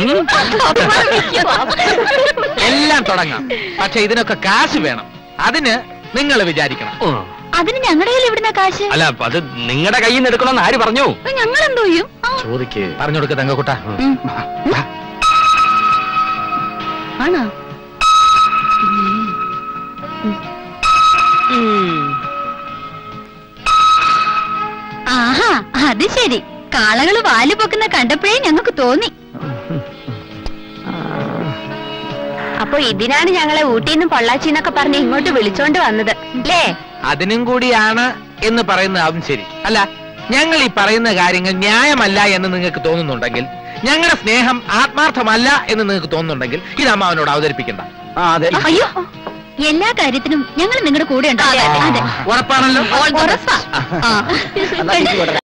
Speaker 7: എല്ലാം തുടങ്ങാം പക്ഷെ ഇതിനൊക്കെ കാശ് വേണം അതിന് നിങ്ങൾ വിചാരിക്കണം
Speaker 4: അതിന് ഞങ്ങളുടെ കയ്യിൽ എവിടുന്ന കാശ്
Speaker 5: അല്ല അപ്പൊ അത് നിങ്ങളുടെ കയ്യിൽ നിന്ന് എടുക്കണമെന്ന് ആര് പറഞ്ഞു
Speaker 4: ഞങ്ങൾ എന്തോ ചെയ്യും ആ,
Speaker 5: ചോദിക്ക്
Speaker 7: പറഞ്ഞു കൊടുക്ക തങ്കക്കുട്ട
Speaker 4: ഉം. ആണോ ആഹാ അത് ശരി കാളകള് വാല് പൊക്കുന്ന കണ്ടപ്പോഴേ ഞങ്ങൾക്ക് തോന്നി അപ്പൊ ഇതിനാണ് ഞങ്ങളെ ഊട്ടിന്നും പൊള്ളാച്ചിന്നൊക്കെ പറഞ്ഞ് ഇങ്ങോട്ട് വിളിച്ചോണ്ട് വന്നത് അല്ലേ
Speaker 7: അതിനും കൂടിയാണ് എന്ന് പറയുന്നതാവും ശരി അല്ല ഞങ്ങൾ ഈ പറയുന്ന കാര്യങ്ങൾ ന്യായമല്ല എന്ന് നിങ്ങൾക്ക് തോന്നുന്നുണ്ടെങ്കിൽ ഞങ്ങളുടെ സ്നേഹം ആത്മാർത്ഥമല്ല എന്ന് നിങ്ങൾക്ക് തോന്നുന്നുണ്ടെങ്കിൽ ഇത് അമ്മാവനോട് അവതരിപ്പിക്കണ്ട
Speaker 2: ആ അതെ
Speaker 4: അയ്യോ എല്ലാ കാര്യത്തിനും ഞങ്ങൾ നിങ്ങളുടെ കൂടെ ഉണ്ടാവും അതെ
Speaker 7: ഉറപ്പാണല്ലോ
Speaker 4: ഉറപ്പാ ആ.
Speaker 2: എന്നാ തിരിച്ചു കൊണ്ടുവരാം.